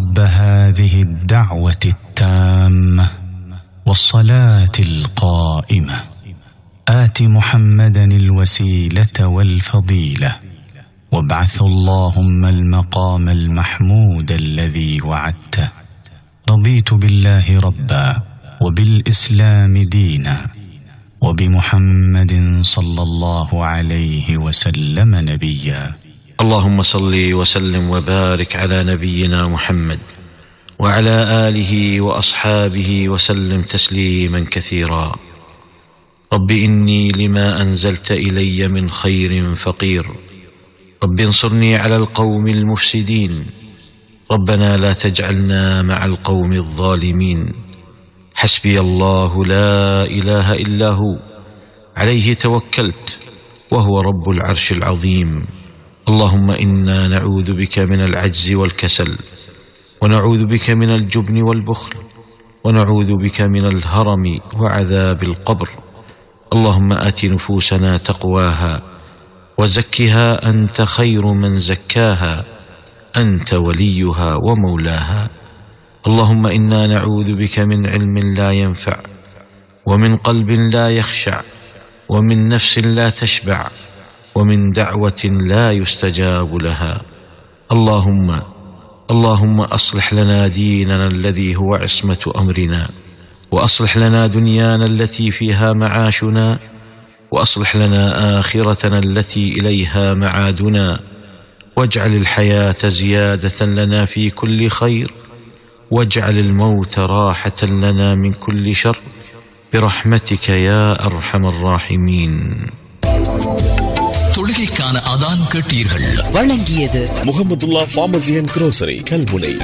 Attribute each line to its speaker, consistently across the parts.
Speaker 1: رب هذه الدعوه التامه والصلاه القائمه ات محمدا الوسيله والفضيله وابعث اللهم المقام المحمود الذي وعدته رضيت بالله ربا وبالاسلام دينا وبمحمد صلى الله عليه وسلم نبيا
Speaker 2: اللهم صل وسلم وبارك على نبينا محمد وعلى اله واصحابه وسلم تسليما كثيرا رب اني لما انزلت الي من خير فقير رب انصرني على القوم المفسدين ربنا لا تجعلنا مع القوم الظالمين حسبي الله لا اله الا هو عليه توكلت وهو رب العرش العظيم اللهم انا نعوذ بك من العجز والكسل ونعوذ بك من الجبن والبخل ونعوذ بك من الهرم وعذاب القبر اللهم ات نفوسنا تقواها وزكها انت خير من زكاها انت وليها ومولاها اللهم انا نعوذ بك من علم لا ينفع ومن قلب لا يخشع ومن نفس لا تشبع ومن دعوه لا يستجاب لها اللهم اللهم اصلح لنا ديننا الذي هو عصمه امرنا واصلح لنا دنيانا التي فيها معاشنا واصلح لنا اخرتنا التي اليها معادنا واجعل الحياه زياده لنا في كل خير واجعل الموت راحه لنا من كل شر برحمتك يا ارحم الراحمين
Speaker 3: தொழுகைக்கான அதான் கேட்டீர்கள்
Speaker 4: வழங்கியது
Speaker 5: Muhammadullah pharmacy and grocery Kalmunai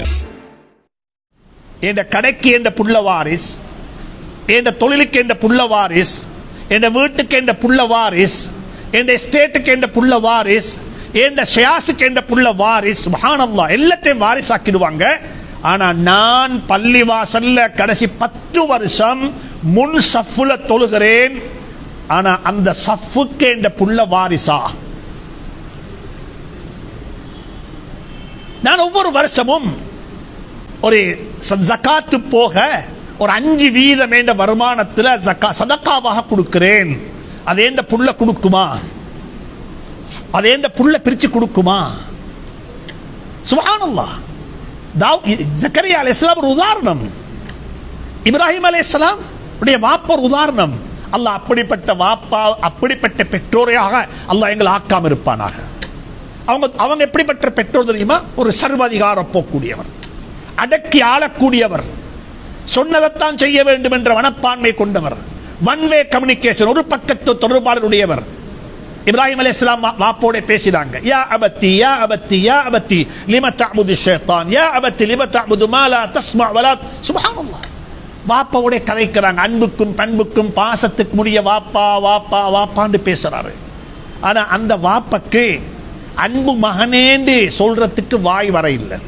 Speaker 6: என்ற கடைக்கு என்ற புள்ள வாரிஸ் என்ற தொழிலுக்கு என்ற புள்ள வாரிஸ் என்ற வீட்டுக்கு என்ற புள்ள வாரிஸ் என்ற எஸ்டேட்டுக்கு என்ற புள்ள வாரிஸ் என்ற ஷியாசுக்கு என்ற புள்ள வாரிஸ் சுபஹானல்லா எல்லாத்தையும் வாரிஸ் ஆக்கிடுவாங்க ஆனா நான் பள்ளி வாசல்ல கடைசி பத்து வருஷம் முன் சஃப்புல தொழுகிறேன் ஆனா அந்த சஃப்புக்கு என்ற புள்ள வாரிசா நான் ஒவ்வொரு வருஷமும் ஒரு ச- ஜக்காத்து போக ஒரு அஞ்சு வீதம் என்ற வருமானத்தில் ஜக்கா சதக்காவாக கொடுக்கிறேன் அது எந்த புள்ள கொடுக்குமா அது எந்த புள்ள பிரிச்சு கொடுக்குமா சுபஹானல்லாஹ் தாவ் ஜக்கரியா அலைஹிஸ்ஸலாம் ஒரு உதாரணம் இப்ராஹிம் அலைஹிஸ்ஸலாம் உடைய வாப்ப ஒரு உதாரணம் அல்லாஹ் அப்படிப்பட்ட வாப்பா அப்படிப்பட்ட பெற்றோரையாக அல்லாஹ் எங்களை ஆக்காம இருப்பானாக அவங்க அவங்க எப்படிப்பட்ட பெற்றோர் தெரியுமா ஒரு சர்வாதிகார போக்கூடியவர் அடக்கி ஆளக்கூடியவர் சொன்னதைத்தான் செய்ய வேண்டும் என்ற மனப்பான்மை கொண்டவர் ஒன் வே கம்யூனிகேஷன் ஒரு பக்கத்து தொடர்பாளருடையவர் இப்ராஹிம் அலைஹிஸ்ஸலாம் வா- வாப்போட பேசினாங்க யா அபத்தி யா அபத்தி யா அபத்தி லிம தஅபுது ஷைத்தான் யா அபத்தி லிம தஅபுது மா லா தஸ்மா வலா சுப்ஹானல்லாஹ் வாப்பாவோட கதைக்கிறாங்க அன்புக்கும் பண்புக்கும் பாசத்துக்கு உரிய வாப்பா வாப்பா வாப்பான்னு பேசுறாரு ஆனா அந்த வாப்பக்கு அன்பு மகனேண்டு சொல்றதுக்கு வாய் வர இல்லை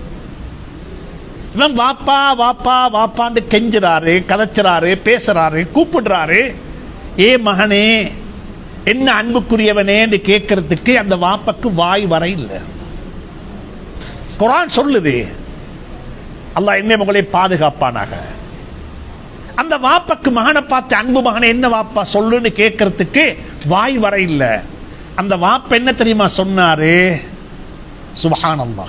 Speaker 6: இவன் வாப்பா வாப்பா வாப்பான்னு கெஞ்சுறாரு கதைச்சுறாரு பேசுறாரு கூப்பிடுறாரு ஏ மகனே என்ன அன்புக்குரியவனேன்னு கேட்கறதுக்கு அந்த வாப்பக்கு வாய் வர இல்லை குரான் சொல்லுது அல்லாஹ் என்ன உங்களை பாதுகாப்பானாக அந்த வாப்பக்கு மகனை பார்த்து அன்பு மகனை என்ன வாப்பா சொல்லுன்னு கேட்கறதுக்கு வாய் வர இல்லை அந்த வாப்ப என்ன தெரியுமா சொன்னாரு சுபஹானல்லாஹ்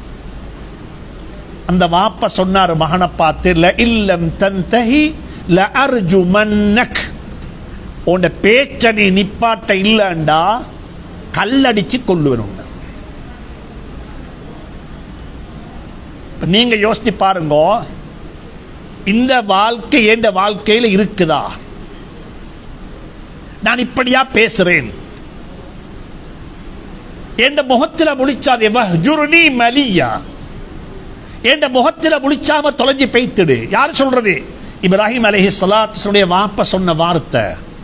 Speaker 6: அந்த வாப்ப சொன்னாரு மகனை பார்த்து ல இல்லம் தந்தஹி ல அர்ஜுமன்னக் உன் பேச்ச நீ நிப்பாட்ட இல்லண்டா கல்லடிச்சு கொள்ளுவேன் உன்னை. இப்ப நீங்க யோசிச்சு பாருங்க இந்த வாழ்க்கை என்ற வாழ்க்கையில இருக்குதா நான் இப்படியா பேசுறேன் என்ற முகத்துல முழிச்சாதே வஹ்ஜுர்னி மலியா என்ற முகத்துல முழிச்சாம தொலைஞ்சு பெய்த்துடு யார் சொல்றது இப்ராஹிம் அலைஹி ஸலாத்துடைய வாப்ப சொன்ன வார்த்தை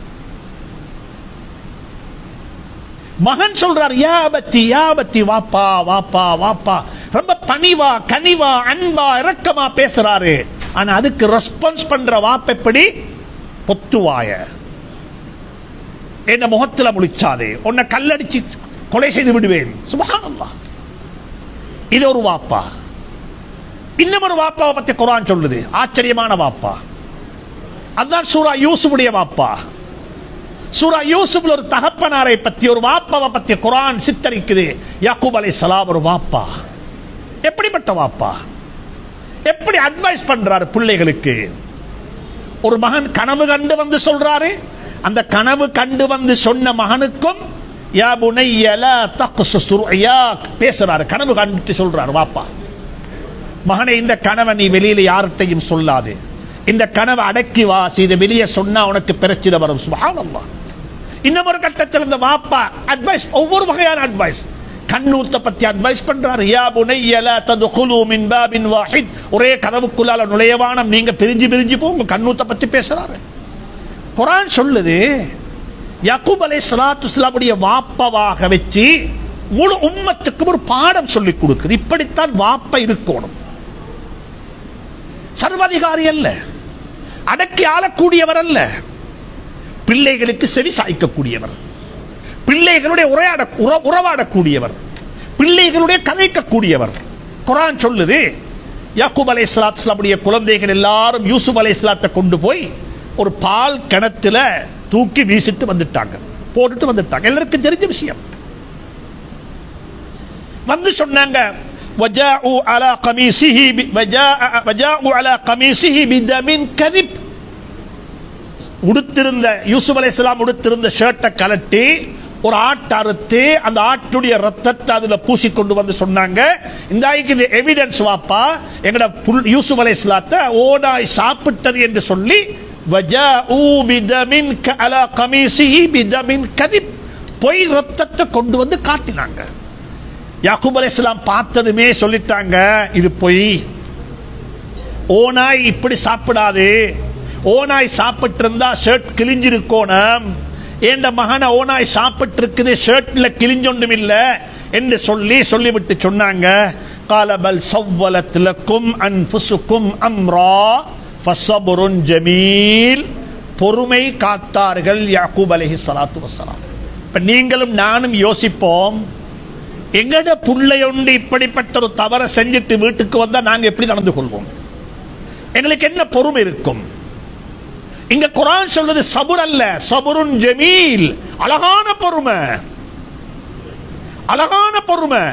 Speaker 6: மகன் சொல்றார் யா பத்தி யா பத்தி வாப்பா வாப்பா வாப்பா ரொம்ப பணிவா கனிவா அன்பா இரக்கமா பேசுறாரு ஆனா அதுக்கு ரெஸ்பான்ஸ் பண்ற வாப்ப எப்படி பொத்துவாய என்ன முகத்துல முழிச்சாதே உன்னை கல்லடிச்சு கொலை செய்து விடுவேன் சுபஹானல்லாஹ் இது ஒரு வாப்பா இன்னும் ஒரு வாப்பாவை பத்தி குரான் சொல்லுது ஆச்சரியமான வாப்பா அதுதான் சூரா யூசுஃபுடைய வாப்பா சூரா யூசுப்ல ஒரு தகப்பனாரை பத்தி ஒரு வாப்பாவை பத்தி குரான் சித்தரிக்குது யாக்கூப் அலைஹிஸ்ஸலாம் ஒரு வாப்பா எப்படிப்பட்ட வாப்பா எப்படி அட்வைஸ் பண்றாரு பிள்ளைகளுக்கு ஒரு மகன் கனவு கண்டு வந்து சொல்றாரு அந்த கனவு கண்டு வந்து சொன்ன மகனுக்கும் யா புனைய லா தக்சுஸ் ருஅயாக் பேசுறாரு கனவு கண்டுட்டு சொல்றாரு வாப்பா மகனே இந்த கனவை நீ வெளியில யார்கிட்டையும் சொல்லாது இந்த கனவை அடக்கி வாசி இதை வெளியே சொன்னா உனக்கு பிரச்சனை வரும் சுபஹானல்லாஹ் இன்னும் ஒரு கட்டத்தில் இந்த வாப்பா அட்வைஸ் ஒவ்வொரு வகையான அட்வைஸ் கண்ணூத்த பத்தி அட்வைஸ் பண்றாரு யா புனைய லா ததுகுலு மின் பாபின் வாஹித் ஒரே கதவுக்குள்ளால நுழையவானம் நீங்க பிரிஞ்சு பிரிஞ்சு போங்க கண்ணூத்த பத்தி பேசுறாரு குரான் சொல்லுது யக்கூப் அலை சலாத்து இஸ்லாமுடைய வாப்பவாக வச்சு முழு உம்மத்துக்கும் ஒரு பாடம் சொல்லிக் கொடுக்குது இப்படித்தான் வாப்ப இருக்கணும் சர்வாதிகாரி அல்ல அடக்கி ஆளக்கூடியவர் அல்ல பிள்ளைகளுக்கு செவி சாய்க்கக்கூடியவர் பிள்ளைகளுடைய உரையாட உற- உறவாடக்கூடியவர் பிள்ளைகளுடைய கதைக்கக்கூடியவர் குரான் சொல்லுது யாக்கூப் அலை இஸ்லாத்துடைய குழந்தைகள் எல்லாரும் யூசுப் அலை இஸ்லாத்தை கொண்டு போய் ஒரு பால் கிணத்துல தூக்கி வீசிட்டு வந்துட்டாங்க போட்டுட்டு வந்துட்டாங்க எல்லாருக்கும் தெரிஞ்ச விஷயம் வந்து சொன்னாங்க وجاءوا على قميصه ب- وجاء وجاءوا على قميصه بدم كذب உடுத்திருந்த யூசுப் அலைஹிஸ்ஸலாம் உடுத்திருந்த ஷர்ட்டை கலட்டி ஒரு ஆட்டை அறுத்து அந்த ஆட்டுடைய ரத்தத்தை அதுல பூசி கொண்டு வந்து சொன்னாங்க இந்த இது எவிடன்ஸ் வாப்பா எங்கட புல்- யூசுப் அலைஹிஸ்ஸலாத்தை ஓனாய் சாப்பிட்டது என்று சொல்லி வஜாஊ பிதமின் க- அலா கமீசிஹி பிதமின் கதிப் பொய் ரத்தத்தை கொண்டு வந்து காட்டினாங்க யாக்கூப் அலைஹிஸ்ஸலாம் பார்த்ததுமே சொல்லிட்டாங்க இது பொய் ஓனாய் இப்படி சாப்பிடாது ஓனாய் சாப்பிட்டு இருந்தா ஷர்ட் கிழிஞ்சிருக்கோணும் என்ற மகனை ஓனாய் சாப்பிட்டு இருக்குது ஷர்ட்ல கிழிஞ்சொண்டும் இல்ல என்று சொல்லி சொல்லிவிட்டு சொன்னாங்க காலபல் சவ்வலத்திலக்கும் அன்புசுக்கும் அம்ரா ஃபசபுருன் ஜமீல் பொறுமை காத்தார்கள் யாக்கூப் அலைஹி ஸலாத்து வஸ்ஸலாம் இப்ப நீங்களும் நானும் யோசிப்போம் எங்கட புள்ளையொண்டு இப்படிப்பட்ட ஒரு தவறை செஞ்சுட்டு வீட்டுக்கு வந்தா நாங்க எப்படி நடந்து கொள்வோம் எங்களுக்கு என்ன பொறுமை இருக்கும் இங்க குரான் சொல்றது சபுர் அல்ல சபுருன் ஜமீல் அழகான பொறுமை அழகான பொறுமை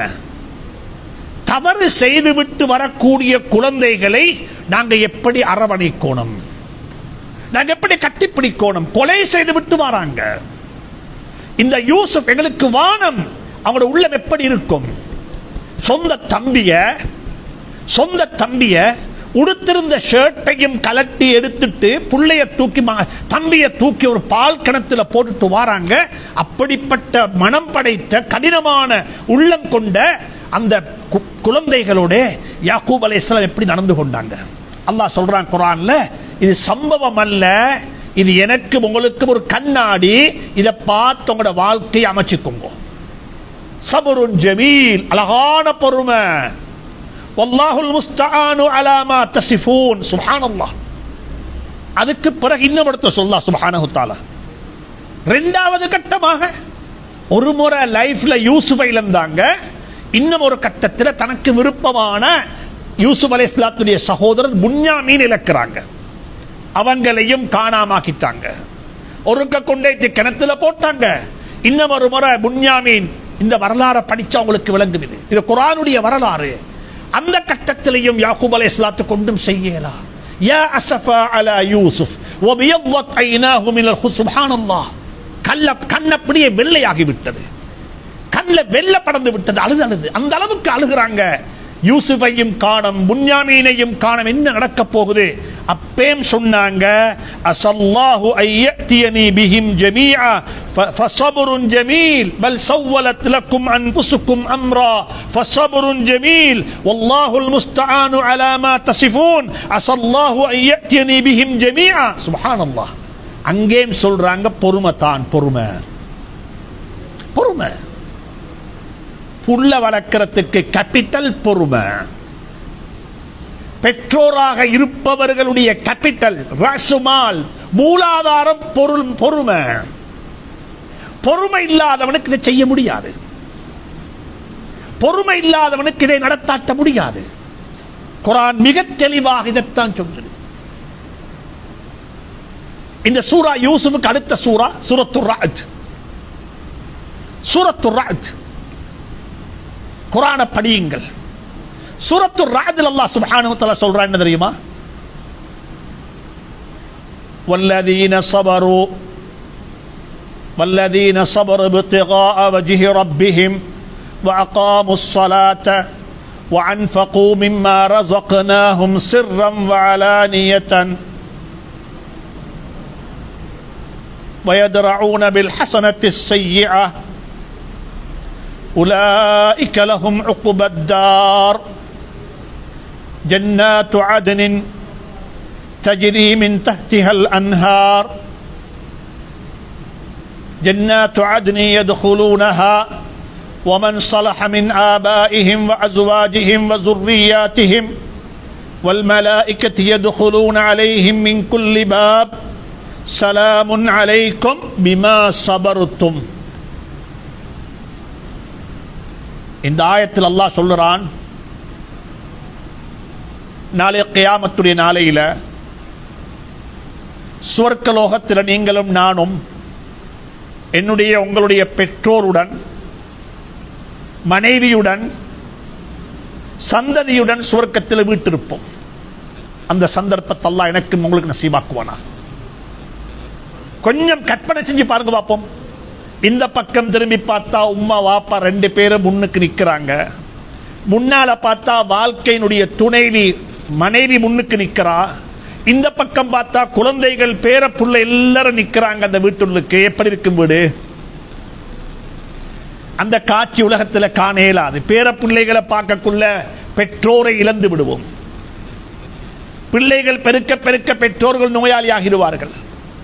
Speaker 6: தவறு செய்துவிட்டு வரக்கூடிய குழந்தைகளை நாங்க எப்படி அரவணைக்கோணும் நாங்க எப்படி கட்டிப்பிடிக்கோணும் கொலை செய்து விட்டு வராங்க இந்த யூசுப் எங்களுக்கு வானம் அவனோட உள்ளம் எப்படி இருக்கும் சொந்த தம்பிய சொந்த தம்பிய உடுத்திருந்த ஷர்ட்டையும் கலட்டி எடுத்துட்டு புள்ளைய தூக்கி மா- தம்பிய தூக்கி ஒரு பால் கிணத்துல போட்டுட்டு வாராங்க அப்படிப்பட்ட மனம் படைத்த கடினமான உள்ளம் கொண்ட அந்த கு- குழந்தைகளோட யாக்கூப் அலைஹிஸ்ஸலாம் எப்படி நடந்து கொண்டாங்க அல்லாஹ் சொல்றான் குரான்ல இது சம்பவம் அல்ல இது எனக்கு உங்களுக்கு ஒரு கண்ணாடி இதை பார்த்து உங்களோட வாழ்க்கையை அமைச்சுக்கோங்க சபருன் ஜமீல் அழகான பொறுமை வல்லாஹுல் முஸ்தஆனு அலா மா தசிஃபூன் சுப்ஹானல்லாஹ் அதுக்கு பிறகு இன்னும் ஒருத்தர் சொல்லா சுப்ஹானஹு தஆலா ரெண்டாவது கட்டமாக ஒரு முறை லைஃப்ல யூசுஃபை இழந்தாங்க இன்னும் ஒரு கட்டத்தில் தனக்கு விருப்பமான யூசுப் அலைஹிஸ்ஸலாத்துடைய சகோதரர் புன்யாமீன் இழக்கிறாங்க அவங்களையும் காணாமாக்கிட்டாங்க ஒருக்க கொண்டே கிணத்துல போட்டாங்க இன்னும் ஒரு முறை புன்யாமீன் இந்த வரலாறை படிச்சா உங்களுக்கு விளங்குது இது. இது குரானுடைய வரலாறு அந்த கட்டத்திலையும் யாக்கூப் அலைஹிஸ்ஸலாத்து கொண்டும் செய்யலா யா அஸஃபா அலா யூசுப் வபியضت عيناه من الخ- சுப்ஹானல்லாஹ் கல்ல கண்ணப்படியே வெள்ளையாகி விட்டது கண்ணில் வெள்ள படந்து விட்டது அழுது அழுது அந்த அளவுக்கு அழுகிறாங்க யூசுஃபையும் காணம் புன்யாமீனையும் காணம் என்ன நடக்க போகுது அப்பேம் சொன்னாங்க அசல்லாஹு ஐயத்தியனி பிஹிம் ஜமீஆ ஃப- ஃபஸபுருன் ஜமீல் பல் சவ்வலத் லக்கும் அன்ஃபுசுக்கும் அம்ரா ஃபஸபுருன் ஜமீல் வல்லாஹுல் முஸ்தஆனு அலா மா தசிஃபூன் அசல்லாஹு ஐயத்தியனி பிஹிம் ஜமீஆ சுப்ஹானல்லாஹ் அங்கேயும் சொல்றாங்க பொறுமை தான் பொறுமை பொறுமை புள்ள வளர்க்கறதுக்கு கேபிட்டல் பொறுமை பெற்றோராக இருப்பவர்களுடைய கேபிட்டல் ரசுமால் மூலாதாரம் பொருள் பொறுமை பொறுமை இல்லாதவனுக்கு இதை செய்ய முடியாது பொறுமை இல்லாதவனுக்கு இதை நடத்தாட்ட முடியாது குரான் மிக தெளிவாக இதைத்தான் சொல்லுது இந்த சூரா யூசுஃபுக்கு அடுத்த சூரா சூரத்து ராஜ் சூரத்து ராஜ் குரான படியுங்கள் சூரத்து ராஜில் அல்லாஹ் சுப்ஹானஹு வ தஆலா சொல்றான் என்ன தெரியுமா والذين صبروا والذين صبروا ابتغاء وجه ربهم وأقاموا الصلاة وأنفقوا مما رزقناهم سرا وعلانية ويدرعون بالحسنة السيئة أولئك لهم عقبى الدار جنات عدن تجري من تحتها الأنهار جنات عدن يدخلونها ومن صلح من آبائهم وأزواجهم وذرياتهم والملائكة يدخلون عليهم من كل باب سلام عليكم بما صبرتم இந்த ஆயத்தில் அல்லாஹ் சொல்லுறான் நாளை கியாமத்துடைய நாளையில சுவர்க்கலோகத்தில் நீங்களும் நானும் என்னுடைய உங்களுடைய பெற்றோருடன் மனைவியுடன் சந்ததியுடன் சுவர்க்கத்தில் வீட்டிருப்போம் அந்த சந்தர்ப்பத்தை அல்லாஹ் எனக்கு உங்களுக்கு நசீபாக்குவானா கொஞ்சம் கற்பனை செஞ்சு பாருங்க பார்ப்போம் இந்த பக்கம் திரும்பி பார்த்தா உம்மா வாப்பா ரெண்டு பேரும் முன்னுக்கு நிக்கிறாங்க முன்னால பார்த்தா வாழ்க்கையினுடைய துணைவி மனைவி முன்னுக்கு நிக்கிறா இந்த பக்கம் பார்த்தா குழந்தைகள் பேர புள்ள எல்லாரும் நிக்கிறாங்க அந்த வீட்டுள்ளுக்கு எப்படி இருக்கும் வீடு அந்த காட்சி உலகத்துல காண இயலாது பேர பிள்ளைகளை பார்க்கக்குள்ள பெற்றோரை இழந்து விடுவோம் பிள்ளைகள் பெருக்க பெருக்க பெற்றோர்கள் நோயாளியாகிடுவார்கள்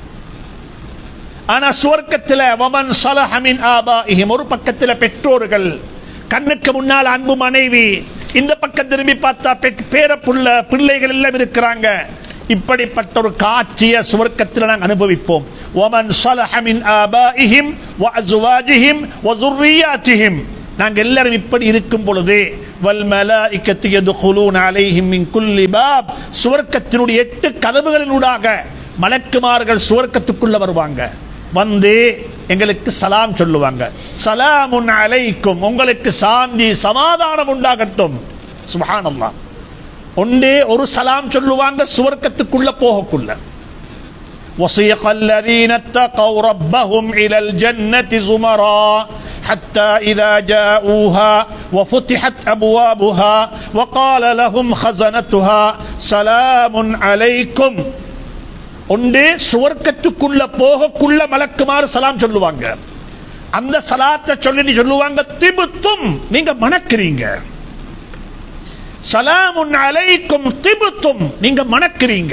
Speaker 6: ஆனா சுவர்க்கத்தில் வமன் சலஹமின் ஆபாஇஹிம் ஒரு பக்கத்தில் பெற்றோர்கள் கண்ணுக்கு முன்னால் அன்பு மனைவி இந்த பக்கம் திரும்பி பார்த்தா பெற்- பேரப்புள்ள பிள்ளைகள் எல்லாம் இருக்கிறாங்க இப்படிப்பட்ட ஒரு காட்சிய சுவர்க்கத்தில் நாங்கள் அனுபவிப்போம் ஒமன் சலஹமின் ஆபாஇஹிம் வ அஸ்வாஜிஹிம் வ ذُرِّيَّاتِهِمْ நாங்கள் எல்லாரும் இப்படி இருக்கும் பொழுது வல் மலாயிக்கத்து யதுகுலூன அலைஹிம் மின் குல்லி பாப் சுவர்க்கத்தினுடைய எட்டு கதவுகளினூடாக மலக்குமார்கள் சுவர்க்கத்துக்குள்ள வருவாங்க வந்து எங்களுக்கு சலாம் சொல்லுவாங்க சலாமுன் அலைக்கும் உங்களுக்கு சாந்தி சமாதானம் உண்டாகட்டும் சுபஹானல்லாஹ் ஒன்றே ஒரு சலாம் சொல்லுவாங்க சுவர்க்கத்துக்குள்ள போகக்குள்ள وسيق الذين اتقوا ربهم إلى الجنة زمرا حتى إذا جاءوها وفتحت أبوابها وقال لهم خزنتها سلام عليكم ஒன்று சுவர்க்கத்துக்குள்ள போகக்குள்ள மலக்குமாறு சலாம் சொல்லுவாங்க அந்த சலாத்தை சொல்லி சொல்லுவாங்க திபுத்தும் நீங்க மணக்கிறீங்க சலாமுன் அலைக்கும் திபுத்தும் நீங்க மணக்கிறீங்க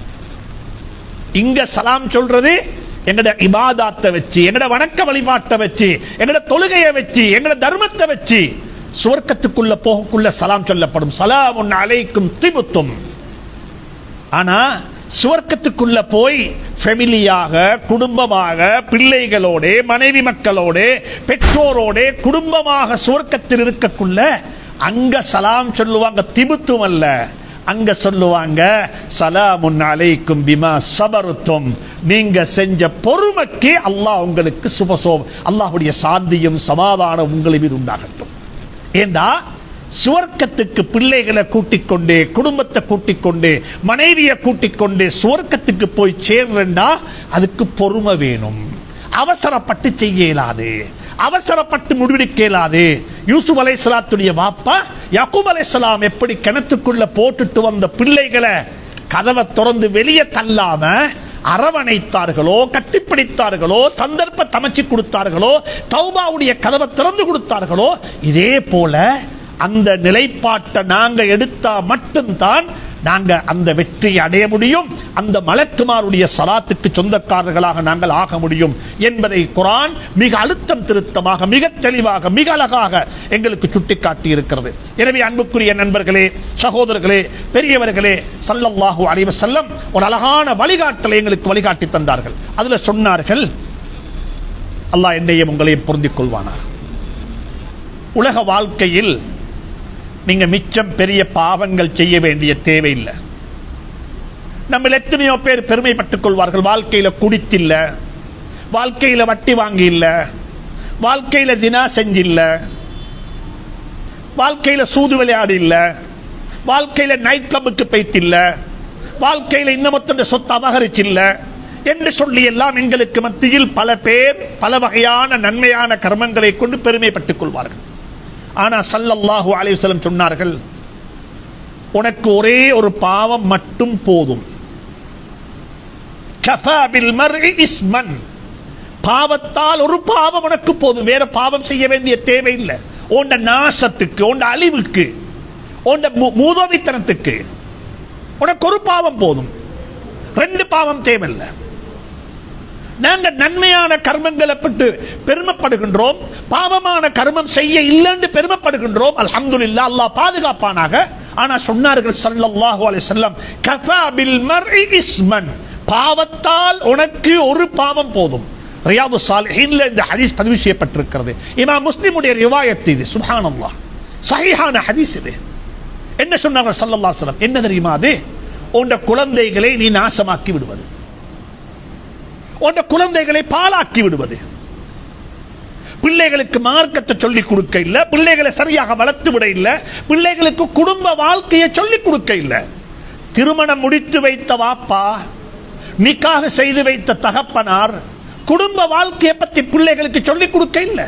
Speaker 6: இங்க சலாம் சொல்றது எங்கட இபாதாத்தை வச்சு எங்கட வணக்க வழிபாட்டை வச்சு எங்கட தொழுகையை வச்சு எங்கட தர்மத்தை வச்சு சுவர்க்கத்துக்குள்ள போகக்குள்ள சலாம் சொல்லப்படும் சலாமுன் அலைக்கும் திபுத்தும் ஆனா சுவர்க்கத்துக்குள்ள போய் ஃபெமிலியாக குடும்பமாக பிள்ளைகளோட மனைவி மக்களோட பெற்றோரோட குடும்பமாக சுவர்க்கத்தில் இருக்கக்குள்ள அங்க சலாம் சொல்லுவாங்க திபுத்தும் அல்ல அங்க சொல்லுவாங்க சலாமுன் அலைக்கும் பிமா சபருத்தும் நீங்க செஞ்ச பொறுமைக்கு அல்லாஹ் உங்களுக்கு சுபசோம் அல்லாஹ்வுடைய சாந்தியும் சமாதானம் உங்களை மீது உண்டாகட்டும் ஏண்டா சுவர்க்கத்துக்கு பிள்ளைகளை கூட்டிக் கொண்டு குடும்பத்தை கூட்டிக் கொண்டு மனைவியை கூட்டிக் கொண்டு சுவர்க்கத்துக்கு போய் சேர்றா அதுக்கு பொறுமை வேணும் அவசரப்பட்டு செய்ய இயலாது அவசரப்பட்டு முடிவெடுக்க இயலாது யூசுப் அலைஹிஸ்ஸலாத்துடைய வாப்பா யாக்கூப் அலைஹிஸ்ஸலாம் எப்படி கிணத்துக்குள்ள போட்டுட்டு வந்த பிள்ளைகளை கதவை திறந்து வெளியே தள்ளாம அரவணைத்தார்களோ கட்டிப்பிடித்தார்களோ சந்தர்ப்ப அமைச்சு கொடுத்தார்களோ தௌபாவுடைய கதவை திறந்து கொடுத்தார்களோ இதே போல அந்த நிலைப்பாட்டை நாங்க எடுத்தா மட்டும்தான் நாங்க அந்த வெற்றியை அடைய முடியும் அந்த மலக்குமாருடைய சலாத்துக்கு சொந்தக்காரர்களாக நாங்கள் ஆக முடியும் என்பதை குரான் மிக அழுத்தம் திருத்தமாக மிக தெளிவாக மிக அழகாக எங்களுக்கு சுட்டிக்காட்டி இருக்கிறது எனவே அன்புக்குரிய நண்பர்களே சகோதரர்களே பெரியவர்களே சல்லல்லாஹு அலைஹி வஸல்லம் ஒரு அழகான வழிகாட்டலை எங்களுக்கு வழிகாட்டி தந்தார்கள் அதுல சொன்னார்கள் அல்லாஹ் என்னையும் உங்களையும் பொருந்திக் கொள்வானார் உலக வாழ்க்கையில் நீங்க மிச்சம் பெரிய பாவங்கள் செய்ய வேண்டிய தேவையில்லை நம்ம எத்தனையோ பேர் பெருமைப்பட்டுக் கொள்வார்கள் வாழ்க்கையில குடித்தில்ல வாழ்க்கையில வட்டி வாங்கி இல்ல வாழ்க்கையில தினா செஞ்சில்ல வாழ்க்கையில சூது விளையாடி இல்ல வாழ்க்கையில நைட் கிளப்புக்கு போய்த்தில்ல வாழ்க்கையில இன்னமொத்தொண்ட சொத்து அபகரிச்சில்ல என்று சொல்லி எல்லாம் எங்களுக்கு மத்தியில் பல பேர் பல வகையான நன்மையான கர்மங்களை கொண்டு பெருமைப்பட்டுக் கொள்வார்கள் ஆனா சல்லல்லாஹு அலைஹி வஸல்லம் சொன்னார்கள் உனக்கு ஒரே ஒரு பாவம் மட்டும் போதும் கஃபா பில் மர்இ இஸ்மன் பாவத்தால் ஒரு பாவம் உனக்கு போதும் வேற பாவம் செய்ய வேண்டிய தேவையில்லை உண்ட நாசத்துக்கு உண்ட அழிவுக்கு உண்ட மூ- மூதோவித்தனத்துக்கு உனக்கு ஒரு பாவம் போதும் ரெண்டு பாவம் தேவையில்லை நாங்க நன்மையான கர்மங்களை பட்டு பெருமைப்படுகின்றோம் பாவமான கர்மம் செய்ய இல்லைன்னு பெருமைப்படுகின்றோம் அல்ஹம்துலில்லாஹ் அல்லாஹ் பாதுகாப்பானாக ஆனா சொன்னார்கள் ஸல்லல்லாஹு அலைஹி வஸல்லம் கஃபா பில் மர்இ இஸ்மன் பாவத்தால் உனக்கு ஒரு பாவம் போதும் ரியாது சாலிஹீன்ல இந்த ஹதீஸ் பதிவு செய்யப்பட்டிருக்கிறது இமாம் முஸ்லிமுடைய ரிவாயத் இது சுப்ஹானல்லாஹ் சஹீஹான ஹதீஸ் இது என்ன சொன்னாங்க ஸல்லல்லாஹு அலைஹி வஸல்லம் என்ன தெரியுமா அது உண்ட குழந்தைகளை நீ நாசமாக்கி விடுவது உண்ட குழந்தைகளை பாலாக்கி விடுவது பிள்ளைகளுக்கு மார்க்கத்தை சொல்லிக் கொடுக்க இல்ல பிள்ளைகளை சரியாக வளர்த்து விட இல்ல பிள்ளைகளுக்கு குடும்ப வாழ்க்கையை சொல்லிக் கொடுக்க இல்ல திருமணம் முடித்து வைத்த வாப்பா நிக்காக செய்து வைத்த தகப்பனார் குடும்ப வாழ்க்கையை பத்தி பிள்ளைகளுக்கு சொல்லிக் கொடுக்க இல்ல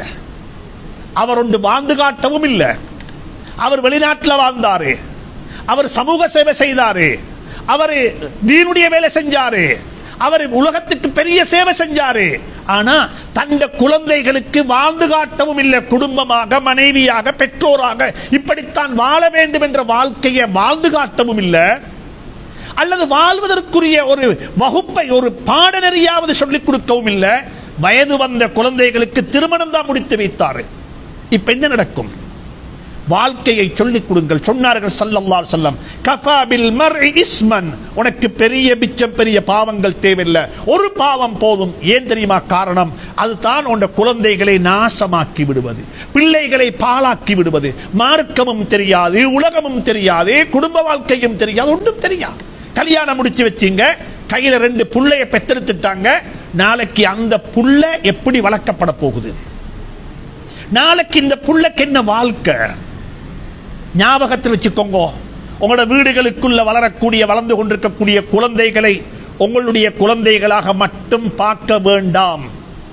Speaker 6: அவர் ஒன்று வாழ்ந்து காட்டவும் இல்ல அவர் வெளிநாட்டில் வாழ்ந்தாரு அவர் சமூக சேவை செய்தாரு அவர் தீனுடைய வேலை செஞ்சாரு அவர் உலகத்துக்கு பெரிய சேவை செஞ்சாரு ஆனா தந்த குழந்தைகளுக்கு வாழ்ந்து காட்டவும் இல்லை குடும்பமாக மனைவியாக பெற்றோராக இப்படித்தான் வாழ வேண்டும் என்ற வாழ்க்கையை வாழ்ந்து காட்டவும் இல்லை அல்லது வாழ்வதற்குரிய ஒரு வகுப்பை ஒரு பாடநெறியாவது சொல்லிக் கொடுக்கவும் இல்லை வயது வந்த குழந்தைகளுக்கு திருமணம் தான் முடித்து வைத்தாரு இப்ப என்ன நடக்கும் வாழ்க்கையை சொல்லிக் கொடுங்கள் சொன்னார்கள் ஸல்லல்லாஹு அலைஹி வஸல்லம் கஃபா பில் மர்இ இஸ்மன் உனக்கு பெரிய பிச்சம் பெரிய பாவங்கள் தேவையில்லை ஒரு பாவம் போதும் ஏன் தெரியுமா காரணம் அதுதான் உன் குழந்தைகளை நாசமாக்கி விடுவது பிள்ளைகளை பாழாக்கி விடுவது மார்க்கமும் தெரியாது உலகமும் தெரியாது குடும்ப வாழ்க்கையும் தெரியாது ஒன்றும் தெரியாது கல்யாணம் முடிச்சு வச்சீங்க கையில ரெண்டு புள்ளைய பெத்தெடுத்துட்டாங்க நாளைக்கு அந்த புள்ள எப்படி வளர்க்கப்பட போகுது நாளைக்கு இந்த புள்ளைக்கு என்ன வாழ்க்கை ஞாபகத்தில் வச்சுக்கோங்க உங்களோட வீடுகளுக்குள்ள வளரக்கூடிய வளர்ந்து கொண்டிருக்கக்கூடிய குழந்தைகளை உங்களுடைய குழந்தைகளாக மட்டும் பார்க்க வேண்டாம்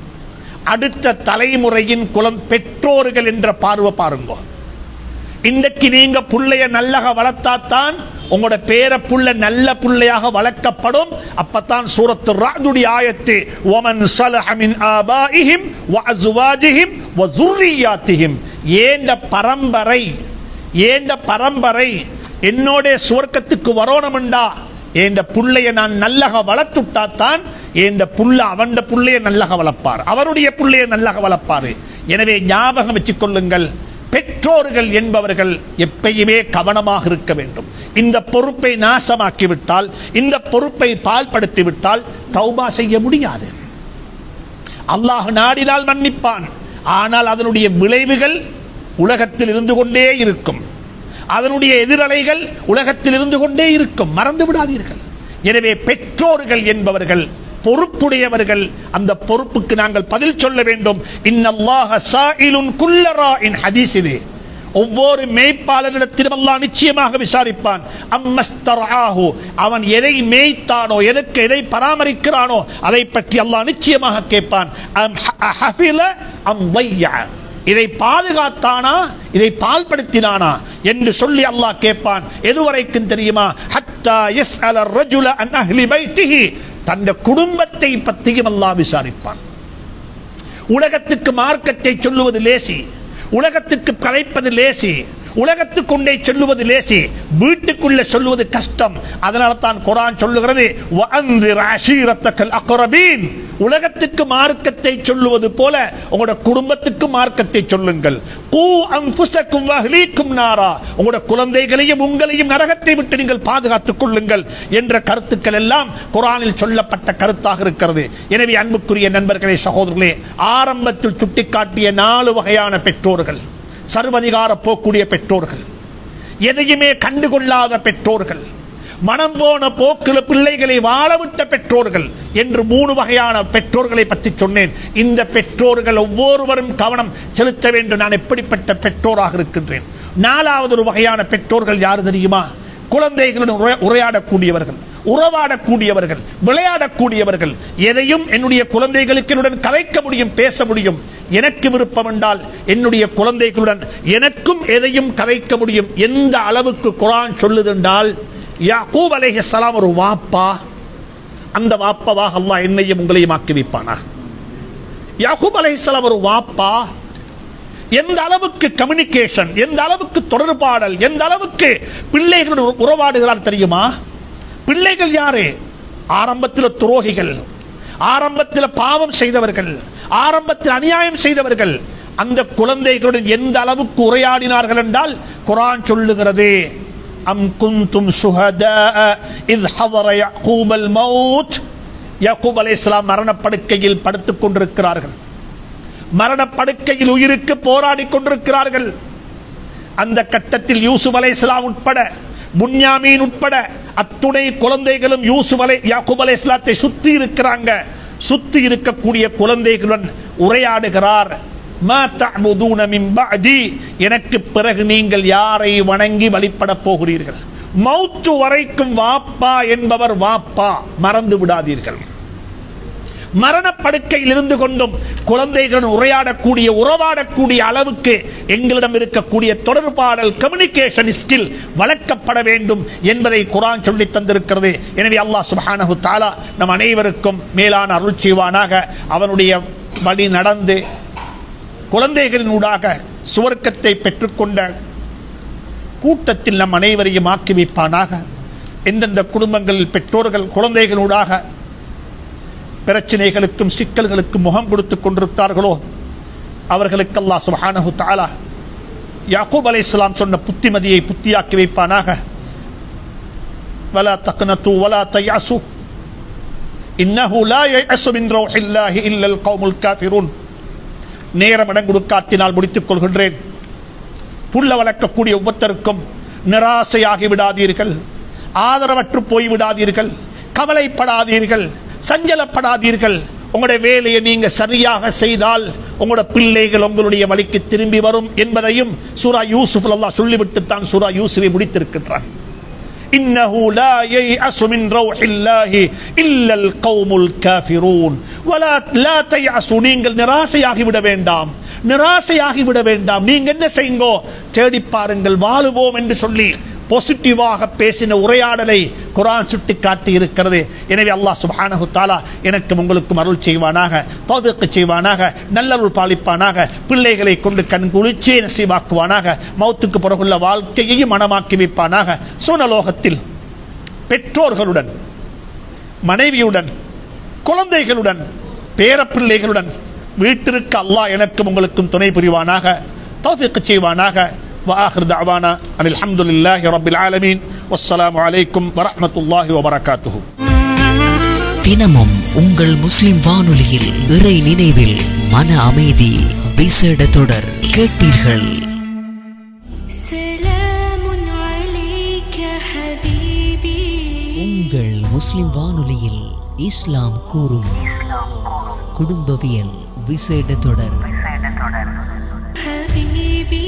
Speaker 6: அடுத்த தலைமுறையின் குலம் பெற்றோர்கள் என்ற பார்வை பாருங்க இன்றைக்கு நீங்க புள்ளைய நல்லக வளர்த்தாத்தான் உங்களோட பேர புள்ள நல்ல புள்ளையாக வளர்க்கப்படும் அப்பதான் சூரத்து ராதுடைய ஆயத்து ஒமன் சலஹ மின் ஆபாஇஹிம் வ அஸ்வாஜிஹிம் வ ذُرِّيَّاتِهِمْ ஏண்ட பரம்பரை ஏண்ட பரம்பரை என்னோட சுவர்க்கத்துக்கு வரணும்டா ஏண்ட புள்ளைய நான் நல்லக வளர்த்துட்டாத்தான் ஏண்ட புள்ள அவண்ட புள்ளைய நல்லக வளர்ப்பார் அவருடைய புள்ளைய நல்லக வளர்ப்பாரு எனவே ஞாபகம் வச்சுக் கொள்ளுங்கள் பெற்றோர்கள் என்பவர்கள் எப்பயுமே கவனமாக இருக்க வேண்டும் இந்த பொறுப்பை நாசமாக்கி விட்டால் இந்த பொறுப்பை பால்படுத்தி விட்டால் தௌபா செய்ய முடியாது அல்லாஹ் நாடினால் மன்னிப்பான் ஆனால் அதனுடைய விளைவுகள் உலகத்தில் இருந்து கொண்டே இருக்கும் அதனுடைய எதிரலைகள் உலகத்தில் இருந்து கொண்டே இருக்கும் மறந்து விடாதீர்கள் எனவே பெற்றோர்கள் என்பவர்கள் பொறுப்புடையவர்கள் அந்த பொறுப்புக்கு நாங்கள் பதில் சொல்ல வேண்டும் இன்னல்லாஹ சாயிலுன் குல்லரா இன் ஹதீஸ் இது ஒவ்வொரு மேய்ப்பாளரிடத்திலும் அல்லாஹ் நிச்சயமாக விசாரிப்பான் அம்மஸ்தராஹு அவன் எதை மேய்த்தானோ எதற்கு எதை பராமரிக்கிறானோ அதை பற்றி அல்லாஹ் நிச்சயமாக கேட்பான் அம் ஹ- ஹஃபில அம் வையா இதை பாதுகாத்தானா இதை பால்படுத்தினானா என்று சொல்லி அல்லாஹ் கேட்பான் எதுவரைக்கும் தெரியுமா ஹத்தா யஸ்அல الرجل عن اهل بيته தந்த குடும்பத்தை பற்றியும் அல்லாஹ் விசாரிப்பான் உலகத்துக்கு மார்க்கத்தை சொல்லுவது லேசி உலகத்துக்கு கலைப்பது லேசி உலகத்துக்கு கொண்டே சொல்லுவது லேசி வீட்டுக்குள்ள சொல்லுவது கஷ்டம் அதனால தான் குரான் சொல்லுகிறது "வஅன்திர் அஷீரத்தக்கல் அக்ரபீன்." உலகத்துக்கு மார்க்கத்தை சொல்லுவது போல உங்களோட குடும்பத்துக்கு மார்க்கத்தை சொல்லுங்கள் கூ அன்ஃபுஸக்கும் வஅஹ்லீக்கும் நாரா உங்களோட குழந்தைகளையும் உங்களையும் நரகத்தை விட்டு நீங்கள் பாதுகாத்துக் கொள்ளுங்கள் என்ற கருத்துக்கள் எல்லாம் குரானில் சொல்லப்பட்ட கருத்தாக இருக்கிறது எனவே அன்புக்குரிய நண்பர்களே சகோதரர்களே ஆரம்பத்தில் சுட்டிக்காட்டிய நாலு வகையான பெற்றோர்கள் சர்வதிகார போக்கூடிய பெற்றோர்கள் எதையுமே கண்டுகொள்ளாத பெற்றோர்கள் மனம் போன போக்கில் பிள்ளைகளை வாழவிட்ட பெற்றோர்கள் என்று மூணு வகையான பெற்றோர்களை பற்றி சொன்னேன் இந்த பெற்றோர்கள் ஒவ்வொருவரும் கவனம் செலுத்த வேண்டும் நான் எப்படிப்பட்ட பெற்றோராக இருக்கின்றேன் நாலாவது ஒரு வகையான பெற்றோர்கள் யார் தெரியுமா குழந்தைகளுடன் உரை- உரையாடக்கூடியவர்கள் உறவாடக்கூடியவர்கள் விளையாடக்கூடியவர்கள் எதையும் என்னுடைய குழந்தைகளுக்கு என்னுடன் கலைக்க முடியும் பேச முடியும் எனக்கு விருப்பம் என்றால் என்னுடைய குழந்தைகளுடன் எனக்கும் எதையும் கலைக்க முடியும் எந்த அளவுக்கு குரான் சொல்லுதென்றால் யாக்கூப் அலைஹிஸ்ஸலாம் ஒரு வாப்பா அந்த வாப்பாவாக அல்லாஹ் என்னையும் உங்களையும் ஆக்கி வைப்பானாக யாக்கூப் அலைஹிஸ்ஸலாம் ஒரு வாப்பா எந்த அளவுக்கு கம்யூனிகேஷன் எந்த அளவுக்கு தொடர்பாடல் எந்த அளவுக்கு பிள்ளைகளுடன் உறவாடுகிறார் தெரியுமா பிள்ளைகள் யாரு ஆரம்பத்தில் துரோகிகள் ஆரம்பத்தில் பாவம் செய்தவர்கள் ஆரம்பத்தில் அநியாயம் செய்தவர்கள் அந்த குழந்தைகளுடன் எந்த அளவுக்கு உரையாடினார்கள் என்றால் குரான் சொல்லுகிறது அம் குந்தும் சுஹதா இத் ஹதர யாக்கூப் அல் மௌத் யாக்கூப் அலைஹிஸ்ஸலாம் மரணப்படுக்கையில் படுத்துக் கொண்டிருக்கிறார்கள் மரணப்படுக்கையில் உயிருக்கு போராடி கொண்டிருக்கிறார்கள் அந்த கட்டத்தில் யூசுப் அலைஹிஸ்ஸலாம் உட்பட புன்யாமீன் உட்பட அத்துணை குழந்தைகளும் யூசுப் அலை யாக்கூப் அலைஹிஸ்ஸலாத்தை சுத்தி இருக்கிறாங்க சுத்தி இருக்கக்கூடிய குழந்தைகளுடன் உரையாடுகிறார் மா தஅபுதூன மின் பஅதி எனக்கு பிறகு நீங்கள் யாரை வணங்கி வழிபட போகிறீர்கள் மௌத்து வரைக்கும் வாப்பா என்பவர் வாப்பா மறந்து விடாதீர்கள் மரணப்படுக்கையில் இருந்து கொண்டும் குழந்தைகளுடன் உரையாடக்கூடிய உறவாடக்கூடிய அளவுக்கு எங்களிடம் இருக்கக்கூடிய தொடர்பாடல் கம்யூனிகேஷன் ஸ்கில் வளர்க்கப்பட வேண்டும் என்பதை குரான் சொல்லி தந்திருக்கிறது எனவே அல்லாஹ் சுப்ஹானஹு தஆலா நம் அனைவருக்கும் மேலான அருள் செய்வானாக அவனுடைய வழி நடந்து குழந்தைகளினூடாக சுவர்க்கத்தை பெற்றுக்கொண்ட கூட்டத்தில் நம் அனைவரையும் ஆக்கி வைப்பானாக எந்தெந்த குடும்பங்களில் பெற்றோர்கள் குழந்தைகளூடாக பிரச்சனைகளுக்கும் சிக்கல்களுக்கும் முகம் கொடுத்துக் கொண்டிருக்கிறார்களோ அவர்களுக்கு அல்லாஹ் சுப்ஹானஹு தஆலா யாக்கூப் அலைஹிஸ்ஸலாம் சொன்ன புத்திமதியை புத்தியாக்கி வைப்பானாக வலா தக்னது வலா தயசு இன்னஹு லா யயசு மின் ரௌஹில்லாஹி இல்லல் கௌமுல் காஃபிரூன் நேரம் இடம் கொடுக்காத்தினால் முடித்துக் கொள்கின்றேன் புள்ள வளர்க்கக்கூடிய ஒவ்வொருத்தருக்கும் நிராசையாகி விடாதீர்கள் ஆதரவற்று போய் விடாதீர்கள் கவலைப்படாதீர்கள் சஞ்சலப்படாதீர்கள் உங்களுடைய வேலையை நீங்க சரியாக செய்தால் உங்களோட பிள்ளைகள் உங்களுடைய வழிக்கு திரும்பி வரும் என்பதையும் சூரா யூசுப் அல்லாஹ் சொல்லிவிட்டு தான் சூரா யூசுவை முடித்திருக்கின்றார் إنه لا ييأس من روح الله إلا القوم الكافرون ولا لا تيأسوا நீங்கள் நிராசையாகி விட வேண்டாம் நிராசையாகி விட வேண்டாம் நீங்க என்ன செய்யுங்கோ தேடி பாருங்கள் வாழுவோம் என்று சொல்லி பாசிட்டிவாக பேசின உரையாடலை குரான் சுட்டி காட்டி இருக்கிறது எனவே அல்லாஹ் சுப்ஹானஹு தஆலா எனக்கும் உங்களுக்கும் அருள் செய்வானாக தௌஃபீக் செய்வானாக நல்லருள் பாலிப்பானாக பிள்ளைகளை கொண்டு கண் குளிர்ச்சியை நசீவாக்குவானாக மௌத்துக்கு பிறகுள்ள வாழ்க்கையையும் மனமாக்கி வைப்பானாக சூனலோகத்தில் பெற்றோர்களுடன் மனைவியுடன் குழந்தைகளுடன் பேரப்பிள்ளைகளுடன் வீட்டிற்கு அல்லாஹ் எனக்கும் உங்களுக்கும் துணை புரிவானாக தௌஃபீக் செய்வானாக وآخر دعوانا أن الحمد لله رب العالمين والسلام عليكم ورحمة الله وبركاته
Speaker 4: தினமும் உங்கள் முஸ்லிம் வானொலியில் இறை நினைவில் மன அமைதி விசேட தொடர் கேட்டீர்கள்
Speaker 7: سلام عليك حبيبي
Speaker 4: உங்கள் முஸ்லிம் வானொலியில் இஸ்லாம் கூறும் குடும்பவியல் விசேட தொடர்
Speaker 7: حبيبي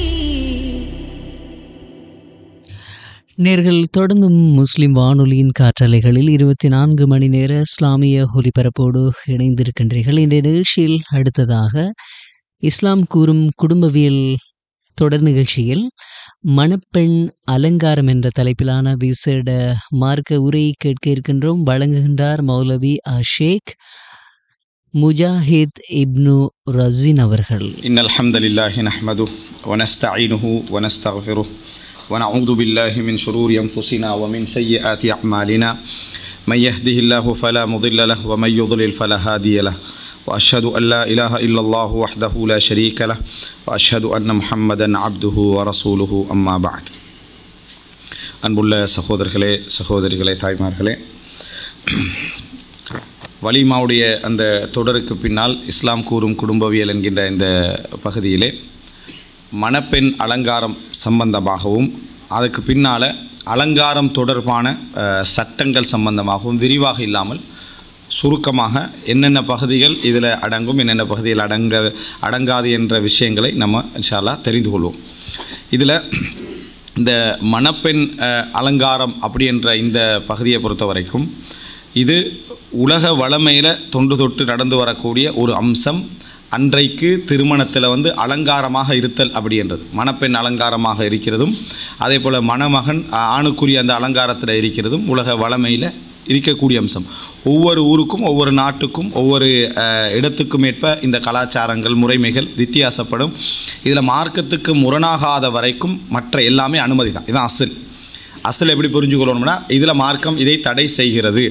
Speaker 4: நேர்கள் தொடர்ந்தும் முஸ்லிம் வானொலியின் காற்றலைகளில் இருபத்தி நான்கு மணி நேர இஸ்லாமிய ஒலிபரப்போடு இணைந்திருக்கின்றீர்கள் இந்த நிகழ்ச்சியில் அடுத்ததாக இஸ்லாம் கூறும் குடும்பவியல் தொடர் நிகழ்ச்சியில் மணப்பெண் அலங்காரம் என்ற தலைப்பிலான விசேட மார்க்க உரை கேட்க இருக்கின்றோம் வழங்குகின்றார் மௌலவி அஷேக் முஜாஹித் இப்னு ரசின் அவர்கள்
Speaker 8: إن الحمد لله نحمده ونستعينه ونستغفره ونعوذ بالله من شرور أنفسنا ومن سيئات أعمالنا من يهده الله فلا مضل له ومن يضلل فلا هادي له وأشهد أن لا إله إلا الله وحده لا شريك له وأشهد أن محمدا عبده ورسوله أما بعد அன்புள்ள சகோதரர்களே சகோதரிகளே தாய்மார்களே வலிமாவுடைய அந்த தொடருக்கு பின்னால் இஸ்லாம் கூறும் குடும்பவியல் என்கின்ற இந்த பகுதியிலே மணப்பெண் அலங்காரம் சம்பந்தமாகவும் அதுக்கு பின்னால் அலங்காரம் தொடர்பான அஹ், சட்டங்கள் சம்பந்தமாகவும் விரிவாக இல்லாமல் சுருக்கமாக என்னென்ன பகுதிகள் இதில் அடங்கும் என்னென்ன பகுதிகள் அடங்க அடங்காது என்ற விஷயங்களை நம்ம இன்ஷால்லா தெரிந்து கொள்வோம் இதில் இந்த மணப்பெண் அஹ், அலங்காரம் அப்படி என்ற இந்த பகுதியை பொறுத்த வரைக்கும் இது உலக வளமையில் தொன்று தொட்டு நடந்து வரக்கூடிய ஒரு அம்சம் அன்றைக்கு திருமணத்தில் வந்து அலங்காரமாக இருத்தல் அப்படின்றது மணப்பெண் அலங்காரமாக இருக்கிறதும் அதே போல் மணமகன் ஆ- ஆணுக்குரிய அந்த அலங்காரத்தில் இருக்கிறதும் உலக வளமையில் இருக்கக்கூடிய அம்சம் ஒவ்வொரு ஊருக்கும் ஒவ்வொரு நாட்டுக்கும் ஒவ்வொரு அஹ், இடத்துக்கும் ஏற்ப இந்த கலாச்சாரங்கள் முறைமைகள் வித்தியாசப்படும் இதில் மார்க்கத்துக்கு முரணாகாத வரைக்கும் மற்ற எல்லாமே அனுமதி தான் இதுதான் அசல் அசல் எப்படி புரிஞ்சுக்கொள்ளணும்னா இதில் மார்க்கம் இதை தடை செய்கிறது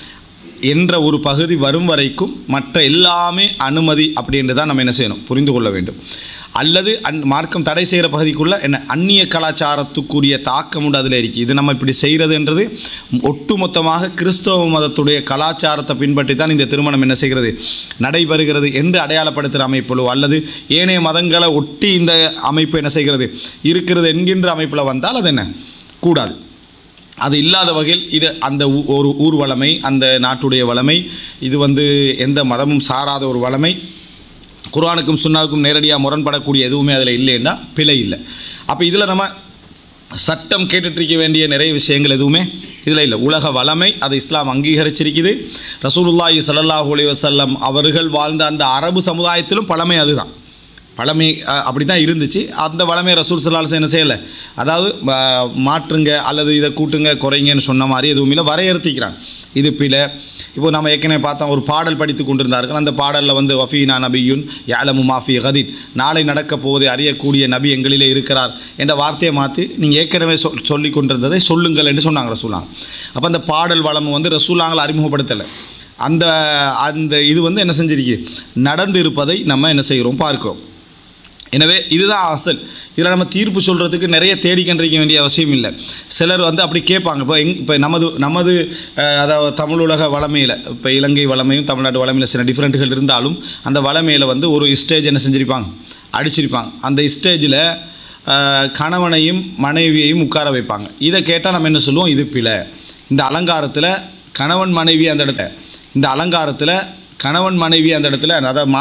Speaker 8: என்ற ஒரு பகுதி வரும் வரைக்கும் மற்ற எல்லாமே அனுமதி அப்படின்ட்டு தான் நம்ம என்ன செய்யணும் புரிந்து கொள்ள வேண்டும் அல்லது அந் மார்க்கம் தடை செய்கிற பகுதிக்குள்ளே என்ன அந்நிய கலாச்சாரத்துக்குரிய தாக்கம் உண்டு அதில் இருக்குது இது நம்ம இப்படி செய்கிறதுன்றது ஒட்டுமொத்தமாக கிறிஸ்தவ மதத்துடைய கலாச்சாரத்தை பின்பற்றி தான் இந்த திருமணம் என்ன செய்கிறது நடைபெறுகிறது என்று அடையாளப்படுத்துகிற அமைப்பிலோ அல்லது ஏனைய மதங்களை ஒட்டி இந்த அமைப்பு என்ன செய்கிறது இருக்கிறது என்கின்ற அமைப்பில் வந்தால் அது என்ன கூடாது அது இல்லாத வகையில் இது அந்த ஊ- ஒரு ஊர் வளமை அந்த நாட்டுடைய வளமை இது வந்து எந்த மதமும் சாராத ஒரு வளமை குர்ஆனுக்கும் சுன்னாவுக்கும் நேரடியாக முரண்படக்கூடிய எதுவுமே அதில் இல்லைன்னா பிழை இல்லை அப்போ இதில் நம்ம சட்டம் கேட்டுட்ருக்க வேண்டிய நிறைய விஷயங்கள் எதுவுமே இதில் இல்லை உலக வளமை அதை இஸ்லாம் அங்கீகரிச்சிருக்குது ரசூலுல்லாஹி ஸல்லல்லாஹு அலைஹி வஸல்லம் அவர்கள் வாழ்ந்த அந்த அரபு சமுதாயத்திலும் பழமை அதுதான் பழமை அஹ், அப்படி தான் இருந்துச்சு அந்த வளமை ரசூல் சல்லாஸ் என்ன செய்யலை அதாவது அஹ், மாற்றுங்க அல்லது இதை கூட்டுங்க குறைங்கன்னு சொன்ன மாதிரி எதுவும் இல்லை வரையறுத்திக்கிறாங்க இது பில இப்போ நம்ம ஏற்கனவே பார்த்தோம் ஒரு பாடல் படித்து கொண்டிருந்தார்கள் அந்த பாடலில் வந்து வஃபீனா நபியுன் யாலமு மாஃபி ஹதீன் நாளை நடக்கப் போவதை அறியக்கூடிய நபி எங்களிலே இருக்கிறார் என்ற வார்த்தையை மாற்றி நீங்கள் ஏற்கனவே சொல் சொல்லி கொண்டிருந்ததை சொல்லுங்கள் என்று சொன்னாங்க ரசூலாங்க அப்போ அந்த பாடல் வளம் வந்து ரசூலாங்களை அறிமுகப்படுத்தலை அந்த அந்த இது வந்து என்ன செஞ்சிருக்கு நடந்து இருப்பதை நம்ம என்ன செய்கிறோம் பார்க்கிறோம் எனவே இதுதான் அசல் இதில் நம்ம தீர்ப்பு சொல்கிறதுக்கு நிறைய தேடி கண்டிருக்க வேண்டிய அவசியம் இல்லை சிலர் வந்து அப்படி கேட்பாங்க இப்போ எங் இப்போ நமது நமது அஹ், அதாவது தமிழ் உலக வளமையில் இப்போ இலங்கை வளமையும் தமிழ்நாட்டு வளமையில் சில டிஃப்ரெண்ட்டுகள் இருந்தாலும் அந்த வளமையில் வந்து ஒரு ஸ்டேஜ் என்ன செஞ்சுருப்பாங்க அடிச்சிருப்பாங்க அந்த ஸ்டேஜில் கணவனையும் மனைவியையும் உட்கார வைப்பாங்க இதை கேட்டால் நம்ம என்ன சொல்லுவோம் இது பிழை இந்த அலங்காரத்தில் கணவன் மனைவி அந்த இடத்த இந்த அலங்காரத்தில் கணவன் மனைவி அந்த இடத்துல அதாவது